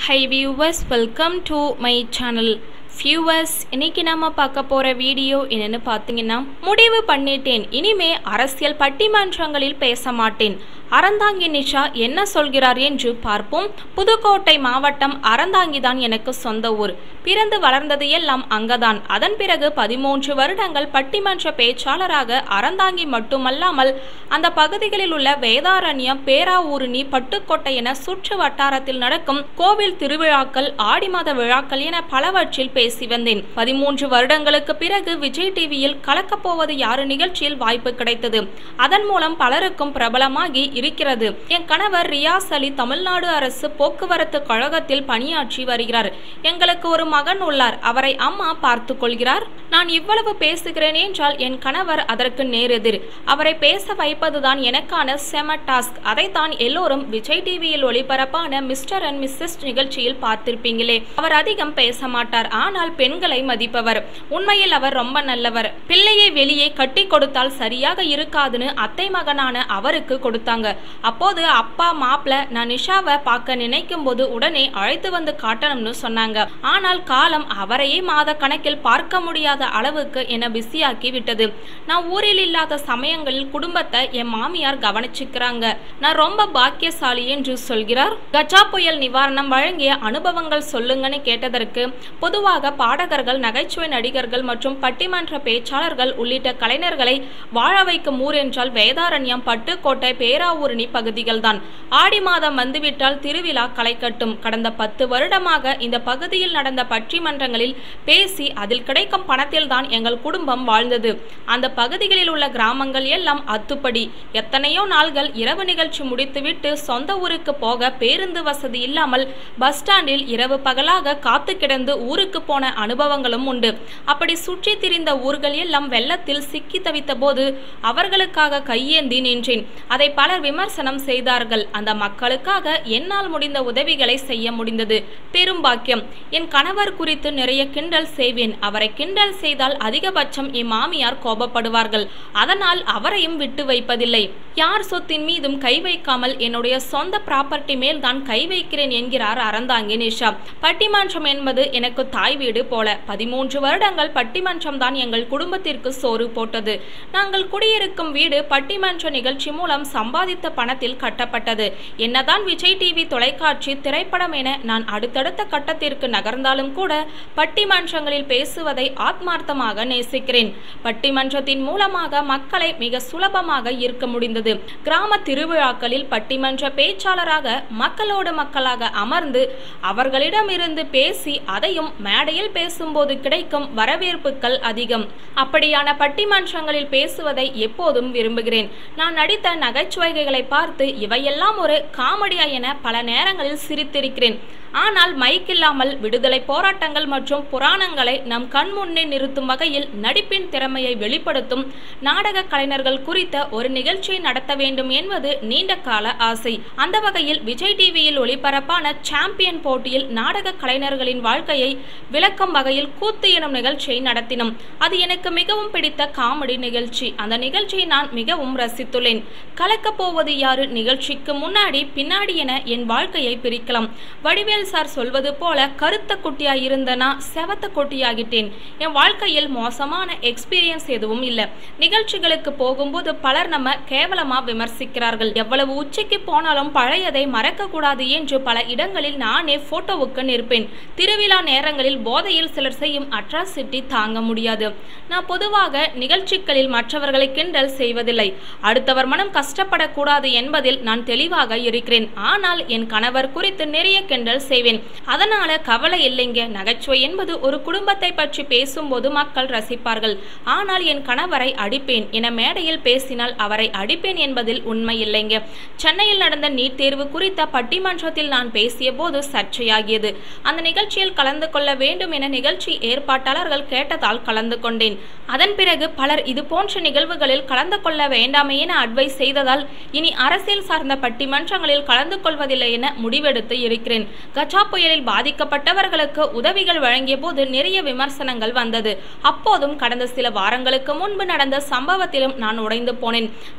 high viewers welcome to my channel viewers இன்னைக்கு நம்ம பார்க்க போகிற வீடியோ என்னன்னு பார்த்தீங்கன்னா முடிவு பண்ணிட்டேன் இனிமே அரசியல் பட்டிமன்றங்களில் பேச மாட்டேன் அறந்தாங்கி நிஷா என்ன சொல்கிறார் என்று பார்ப்போம் புதுக்கோட்டை மாவட்டம் அறந்தாங்கி தான் எனக்கு சொந்த ஊர் பிறந்து வளர்ந்தது எல்லாம் அங்கதான் அதன் பிறகு பதிமூன்று வருடங்கள் பட்டிமன்ற பேச்சாளராக அறந்தாங்கி மட்டுமல்லாமல் அந்த பகுதிகளில் உள்ள வேதாரண்யம் பேராவூரணி பட்டுக்கோட்டை என சுற்று வட்டாரத்தில் நடக்கும் கோவில் திருவிழாக்கள் ஆடி மாத விழாக்கள் என பலவற்றில் பேசி வந்தேன் பதிமூன்று வருடங்களுக்கு பிறகு விஜய் டிவியில் கலக்கப்போவது யாரு நிகழ்ச்சியில் வாய்ப்பு கிடைத்தது அதன் மூலம் பலருக்கும் பிரபலமாகி இருக்கிறது என் கணவர் ரியாஸ் அலி தமிழ்நாடு அரசு போக்குவரத்து கழகத்தில் பணியாற்றி வருகிறார் எங்களுக்கு ஒரு மகன் உள்ளார் அவரை அம்மா பார்த்து கொள்கிறார் நான் இவ்வளவு பேசுகிறேன் என்றால் என் கணவர் அதற்கு நேரெதிர் அவரை பேச வைப்பதுதான் எனக்கான செம டாஸ்க் அதைத்தான் எல்லோரும் விஜய் டிவியில் ஒளிபரப்பான மிஸ்டர் அண்ட் மிஸ்ஸஸ் நிகழ்ச்சியில் பார்த்திருப்பீங்களே அவர் அதிகம் பேச மாட்டார் ஆனால் பெண்களை மதிப்பவர் உண்மையில் அவர் ரொம்ப நல்லவர் பிள்ளையை வெளியே கட்டி கொடுத்தால் சரியாக இருக்காதுன்னு அத்தை மகனான அவருக்கு கொடுத்தாங்க அப்போது அப்பா மாப்பிள நான் நிஷாவை பார்க்க நினைக்கும் போது உடனே அழைத்து வந்து காட்டணும்னு சொன்னாங்க ஆனால் காலம் அவரையே மாத கணக்கில் பார்க்க முடியாத அளவுக்கு என பிஸியாக்கி விட்டது நான் ஊரில் இல்லாத சமயங்களில் குடும்பத்தை என் மாமியார் கவனிச்சுக்கிறாங்க நான் ரொம்ப பாக்கியசாலி என்று சொல்கிறார் கஜா புயல் நிவாரணம் வழங்கிய அனுபவங்கள் சொல்லுங்கன்னு கேட்டதற்கு பொதுவாக பாடகர்கள் நகைச்சுவை நடிகர்கள் மற்றும் பட்டிமன்ற பேச்சாளர்கள் உள்ளிட்ட கலைஞர்களை வாழ வைக்கும் ஊர் என்றால் வேதாரண்யம் பட்டுக்கோட்டை பேராவூரணி பகுதிகள் தான் ஆடி மாதம் வந்துவிட்டால் திருவிழா களை கட்டும் கடந்த பத்து வருடமாக இந்த பகுதியில் நடந்த பட்டிமன்றங்களில் பேசி அதில் கிடைக்கும் பணத்தில் தான் எங்கள் குடும்பம் வாழ்ந்தது அந்த பகுதிகளில் உள்ள கிராமங்கள் எல்லாம் அத்துப்படி எத்தனையோ நாள்கள் இரவு நிகழ்ச்சி முடித்துவிட்டு சொந்த ஊருக்கு போக பேருந்து வசதி இல்லாமல் பஸ் ஸ்டாண்டில் இரவு பகலாக காத்து கிடந்து ஊருக்கு போன அனுபவங்களும் உண்டு அப்படி சுற்றி திரிந்த ஊர்கள் எல்லாம் வெள்ளத்தில் சிக்கி தவித்த போது அவர்களுக்காக கையேந்தி நின்றேன் அதை பலர் விமர்சனம் செய்தார்கள் அந்த மக்களுக்காக என்னால் முடிந்த உதவிகளை செய்ய முடிந்தது பெரும் பாக்கியம் என் கணவர் குறித்து நிறைய கிண்டல் செய்வேன் அவரை கிண்டல் செய்தால் அதிகபட்சம் என் மாமியார் கோபப்படுவார்கள் அதனால் அவரையும் விட்டு வைப்பதில்லை யார் சொத்தின் மீதும் கை வைக்காமல் என்னுடைய சொந்த ப்ராப்பர்ட்டி மேல் தான் கை வைக்கிறேன் என்கிறார் அறந்தாங்கி நிஷா பட்டிமன்றம் என்பது எனக்கு தாய் வீடு போல பதிமூன்று வருடங்கள் பட்டிமன்றம் தான் எங்கள் குடும்பத்திற்கு சோறு போட்டது நாங்கள் குடியிருக்கும் வீடு பட்டிமன்ற நிகழ்ச்சி மூலம் சம்பாதித்த பணத்தில் கட்டப்பட்டது என்னதான் விஜய் டிவி தொலைக்காட்சி திரைப்படம் என நான் அடுத்தடுத்த கட்டத்திற்கு நகர்ந்தாலும் கூட பட்டிமன்றங்களில் பேசுவதை ஆத்மார்த்தமாக நேசிக்கிறேன் பட்டிமன்றத்தின் மூலமாக மக்களை மிக சுலபமாக ஈர்க்க முடிந்தது கிராம திருவிழாக்களில் பட்டிமன்ற பேச்சாளராக மக்களோடு மக்களாக அமர்ந்து அவர்களிடமிருந்து பேசி அதையும் மேடையில் பேசும்போது கிடைக்கும் வரவேற்புகள் அதிகம் அப்படியான பட்டிமன்றங்களில் பேசுவதை எப்போதும் விரும்புகிறேன் நான் நடித்த நகைச்சுவைகளை பார்த்து இவையெல்லாம் ஒரு காமெடியா என பல நேரங்களில் சிரித்திருக்கிறேன் ஆனால் மைக் இல்லாமல் விடுதலை போராட்டங்கள் மற்றும் புராணங்களை நம் கண் முன்னே நிறுத்தும் வகையில் நடிப்பின் திறமையை வெளிப்படுத்தும் நாடக கலைஞர்கள் குறித்த ஒரு நிகழ்ச்சியை நடத்த வேண்டும் என்பது நீண்ட கால ஆசை அந்த வகையில் விஜய் டிவியில் ஒளிபரப்பான சாம்பியன் போட்டியில் நாடக கலைஞர்களின் வாழ்க்கையை விளக்கும் வகையில் கூத்து எனும் நிகழ்ச்சியை நடத்தினோம் அது எனக்கு மிகவும் பிடித்த காமெடி நிகழ்ச்சி அந்த நிகழ்ச்சியை நான் மிகவும் ரசித்துள்ளேன் கலக்கப் போவது யாரு நிகழ்ச்சிக்கு முன்னாடி பின்னாடி என என் வாழ்க்கையை பிரிக்கலாம் வடிவேல் சார் சொல்வது போல கருத்த குட்டியா இருந்தனா செவத்த குட்டியாகிட்டேன் என் வாழ்க்கையில் மோசமான எக்ஸ்பீரியன்ஸ் எதுவும் இல்லை நிகழ்ச்சிகளுக்கு போகும்போது பலர் நம்ம கேவலமா விமர்சிக்கிறார்கள் எவ்வளவு உச்சிக்கு போனாலும் பழையதை மறக்க கூடாது என்று பல இடங்களில் நானே போட்டோவுக்கு நிற்பேன் திருவிழா நேரங்களில் போதையில் சிலர் செய்யும் அட்ராசிட்டி தாங்க முடியாது நான் பொதுவாக நிகழ்ச்சிகளில் மற்றவர்களை கிண்டல் செய்வதில்லை அடுத்தவர் மனம் கஷ்டப்படக்கூடாது என்பதில் நான் தெளிவாக இருக்கிறேன் ஆனால் என் கணவர் குறித்து நிறைய கிண்டல் செய்வேன் அதனால கவலை இல்லைங்க நகைச்சுவை என்பது ஒரு குடும்பத்தை பற்றி பேசும்போது மக்கள் ரசிப்பார்கள் ஆனால் என் கணவரை அடிப்பேன் என மேடையில் பேசினால் அவரை அடிப்பேன் என்பதில் உண்மை இல்லைங்க சென்னையில் நடந்த நீட் தேர்வு குறித்த பட்டிமன்றத்தில் நான் பேசிய போது சர்ச்சையாகியது அந்த நிகழ்ச்சியில் கலந்து கொள்ள வேண்டும் என நிகழ்ச்சி ஏற்பாட்டாளர்கள் கேட்டதால் கலந்து கொண்டேன் அதன் பிறகு பலர் இது போன்ற நிகழ்வுகளில் கலந்து கொள்ள வேண்டாமே என அட்வைஸ் செய்ததால் இனி அரசியல் சார்ந்த பட்டிமன்றங்களில் கலந்து கொள்வதில்லை என முடிவெடுத்து இருக்கிறேன் கஜா புயலில் பாதிக்கப்பட்டவர்களுக்கு உதவிகள் வழங்கிய போது நிறைய விமர்சனங்கள் வந்தது அப்போதும் கடந்த சில வாரங்களுக்கு முன்பு நடந்த சம்பவத்திலும் நான் உடைந்து போனேன் ஆனால்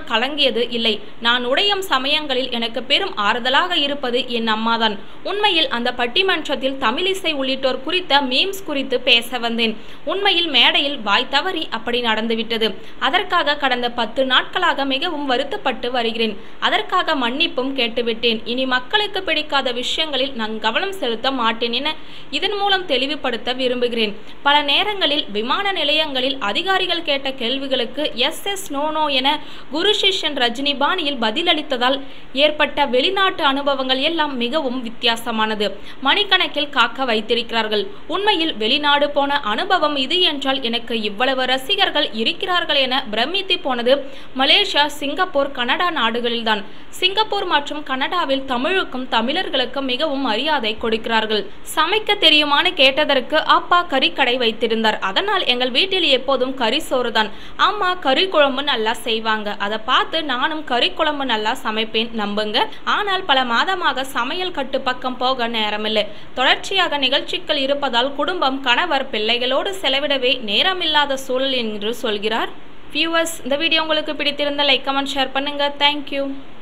கலங்கியது இல்லை நான் உடையும் சமயங்களில் எனக்கு பெரும் ஆறுதலாக இருப்பது என் அம்மாதான் உண்மையில் அந்த பட்டிமன்றத்தில் தமிழிசை உள்ளிட்டோர் குறித்த மீம்ஸ் குறித்து பேச வந்தேன் உண்மையில் மேடையில் வாய் தவறி அப்படி நடந்துவிட்டது அதற்காக கடந்த பத்து நாட்களாக மிகவும் வருத்தப்பட்டு வருகிறேன் அதற்காக மன்னிப்பும் கேட்டுவிட்டேன் இனி மக்களுக்கு பிடிக்காத விஷயங்களில் நான் கவனம் செலுத்த மாட்டேன் என இதன் மூலம் தெளிவுபடுத்த விரும்புகிறேன் பல நேரங்களில் விமான நிலையங்களில் அதிகாரிகள் கேட்ட கேள்விகளுக்கு எஸ் எஸ் நோ நோ என குரு சிஷ்யன் ரஜினி பாணியில் பதிலளித்ததால் ஏற்பட்ட வெளிநாட்டு அனுபவங்கள் எல்லாம் மிகவும் வித்தியாசமானது மணிக்கணக்கில் காக்க வைத்திருக்கிறார்கள் உண்மையில் வெளிநாடு போன அனுபவம் இது என்றால் எனக்கு இவ்வளவு ரசிகர்கள் இருக்கிறார்கள் என பிரமித்து போனது மலேசியா சிங்கப்பூர் கனடா நாடுகளில்தான் சிங்கப்பூர் மற்றும் கனடாவில் தமிழுக்கும் தமிழர்களுக்கும் மிகவும் மரியாதை கொடுக்கிறார்கள் சமைக்க தெரியுமான்னு கேட்டதற்கு அப்பா கறிக்கடை வைத்திருந்தார் அதனால் எங்கள் வீட்டில் எப்போதும் கறி சோறுதான் அம்மா கறி குழம்பு நல்லா செய்வாங்க அதை பார்த்து நானும் கறி குழம்பு நல்லா சமைப்பேன் நம்புங்க ஆனால் பல மாதமாக சமையல் கட்டு பக்கம் போக நேரமில்லை தொடர்ச்சியாக நிகழ்ச்சிகள் இருப்பதால் குடும்பம் கணவர் பிள்ளைகளோடு செலவிடவே நேரமில்லாத சூழல் என்று சொல்கிறார் வியூவர்ஸ் இந்த வீடியோ உங்களுக்கு பிடித்திருந்த லைக் கமெண்ட் ஷேர் பண்ணுங்க தேங்க்யூ